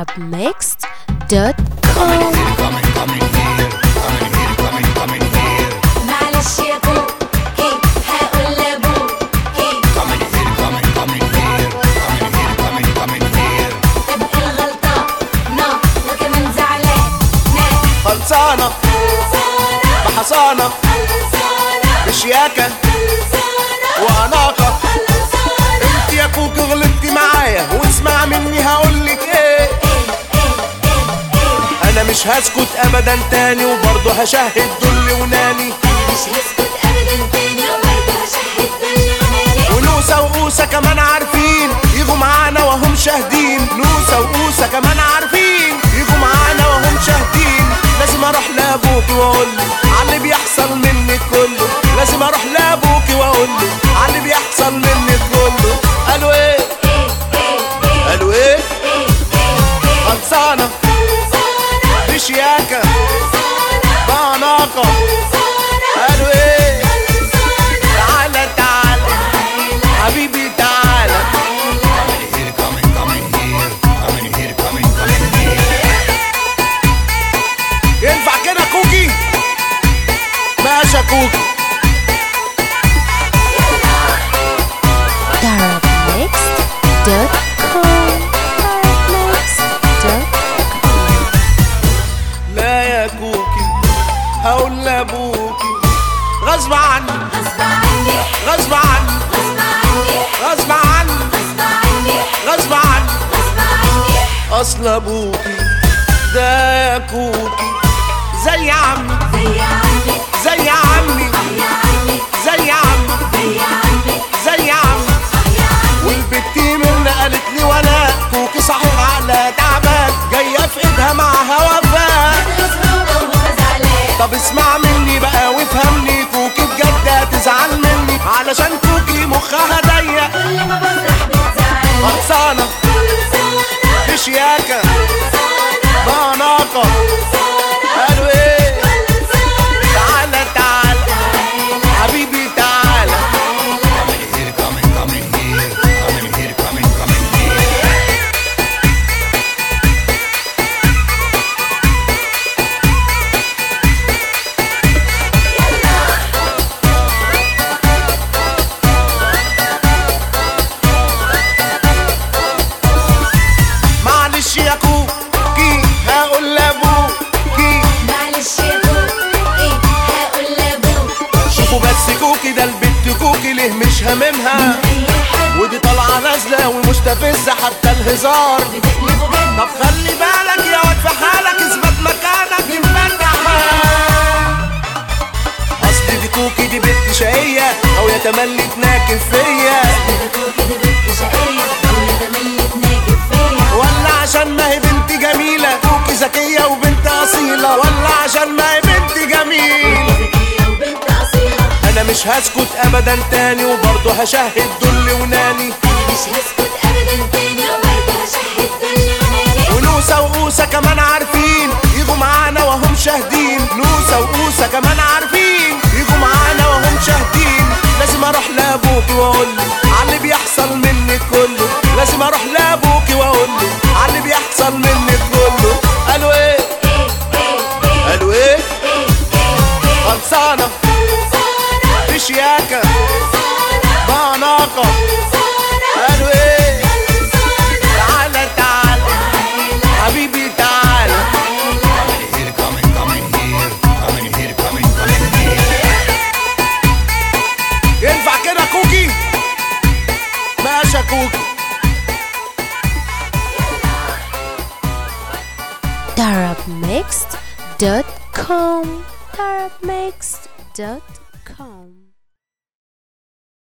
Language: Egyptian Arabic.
arabmixed.com معلش يا كوكي هقول لابوكي تبقى الغلطانة وكمان زعلانة خلصانة بحصانة بشياكة وأناقة انت يا كوك غلطتي معايا واسمع مني هقولك ايه انا مش هسكت ابدا تاني وبرضه هشهد دل وناني مش هسكت ابدا تاني وبرضه هشهد باليوناني ونوسة وقوسة كمان عارفين يجوا معانا وهم شاهدين نوسة وقوسة كمان عارفين يجوا معانا وهم شاهدين لازم اروح لابوكي واقول له على اللي بيحصل منك كله لازم اروح لابوكي واقول له على اللي بيحصل منك كله قالوا ايه قالوا ايه خلصانة بشياكة بعناقة قالوا ايه تعالى تعالى حبيبي تعالى ينفع كده كوكي ماشي يا كوكي arabmixed.com arabmixed.com لا يا كوكي هقول لابوكي غصب عني غصب عني غصب عني غصب عني غصب عني غصب عني غصب عني غصب عني اصل ابوكي ده يا كوكي زي عمي زي عمي زي عمي يا عمي زي عمي زي عمي زي عمي يا عمي والبتي من قالت لي وانا كوكي صحيح على تعبان جايه في ايدها معاها وفاء غصبانة وهو زعلان طب اسمع مني بقى وافهمني كوكي بجد هتزعل مني علشان كوكي مخها ضيق كل ما بفرح بتزعل خلصانه بشياكه بعناقه قالوا ايه تعالى تعالى حبيبي تعالى معلش يا كوكي هقول لابوكي معلش يا كوكي هقول لابوك شوفوا بس كوكي ده البت كوكي ليه مش هاممها اي حد ودي طالعه نازله ومستفزه حتى الهزار بتقلبه جد طب خلي بالك يا واد في حالك اثبت مكانك ينفتح اصل دي كوكي دي بنت شقيه او يتملي تناكب فيا كوكي دي بنت شقية ولا تملي تناكب فيا ولا عشان ما هي بنت جميله كوكي ذكيه وبنت اصيله ولا عشان ما هي بنت جميله ذكية وبنت أصيلة انا مش هسكت ابدا تاني وبرضه هشهد دل وناني أنا مش هسكت أبدا تاني وبرضه هشهد باليوناني ونوسة وقوسة كمان عارفين يجوا معانا وهم شاهدين نوسة وقوسة كمان عارفين يجوا معانا وهم شاهدين لازم اروح لابوكي واقول له على اللي بيحصل منك كله لازم اروح لابوكي واقول له على اللي بيحصل منك كله قالوا ايه قالوا ايه خلصانة بشياكة بعناقة قالوا ايه تعالى تعالى حبيبي تعالى ينفع كده كوكي ماشي يا كوكي arabmixed.com arabmixed.com